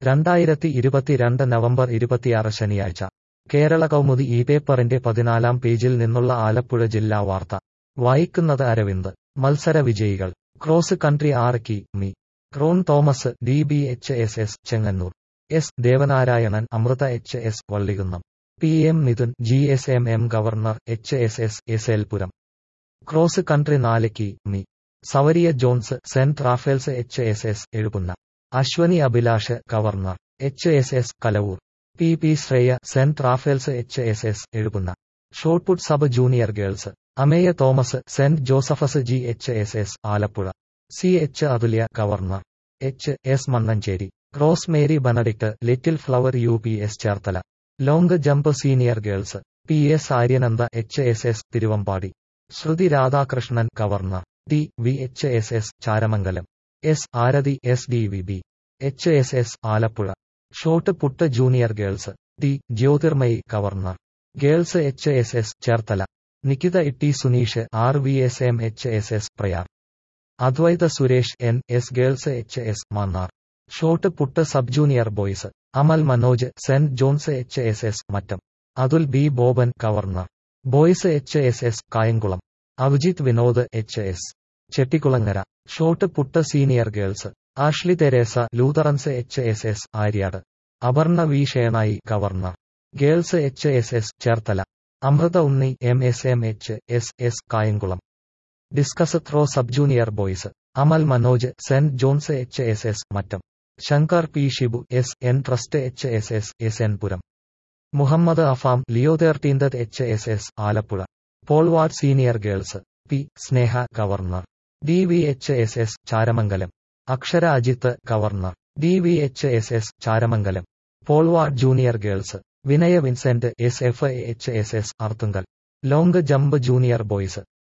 രണ്ടായിരത്തി ഇരുപത്തിരണ്ട് നവംബർ ഇരുപത്തിയാറ് ശനിയാഴ്ച കേരള കൗമുദി ഈ പേപ്പറിന്റെ പതിനാലാം പേജിൽ നിന്നുള്ള ആലപ്പുഴ ജില്ലാ വാർത്ത വായിക്കുന്നത് അരവിന്ദ് മത്സര വിജയികൾ ക്രോസ് കൺട്രി ആർ കി മി Ron Thomas D B H S S Chengannur S Devanarayanan Amrutha H S Vallikunnam P M Mithun G S M M governor H S S S എൽപുരം ക്രോസ് കൺട്രി നാല് കി മി സവരിയ Johns saint Raphael's H S S Ezhupunna Ashwini Abhilash governor H S S Kalavoor P P Shreya saint Raphael's H S S Ezhupunna shot put sub junior girls Ameya Thomas saint Joseph's G H S S Alappuzha C H Athulya governor H S Mannanchery Rose Mary Benedict little flower U P S Cherthala long jump senior girls P S Aryananda H S S Thiruvambady Sruthi Radhakrishnan governor T V H S S Charamangalam S Arathi S D V B H S S Alappuzha shot put junior girls T Jyothirmayi governor girls H S S Cherthala Nikitha Itty Suneesh R V S M H S S Prayar Advaitha Suresh N S girls H S Mannar shot put sub junior boys Amal Manoj saint Johns H S S Mattom Athul B Boban governor boys H S S Kayamkulam Abhijith Vinod H S Chettikulangara shot put senior girls Ashley Teresa Lutherans H S S Aryad Aparna V Shenoy governor girls H S S Cherthala Amrutha Unni M S M H S S Kayamkulam discus throw sub junior boys Amal Manoj saint Johns H S S Mattom Shankar P Shibu S N trust H S S S N Puram Muhammad അഫാം Leo thirteenth H S S Alappuzha pole vault senior girls P Sneha governor D V H S S Charamangalam Akshara Ajith governor D V H S S Charamangalam pole vault junior girls Vinaya Vincent S F H S S Arthunkal long jump junior boys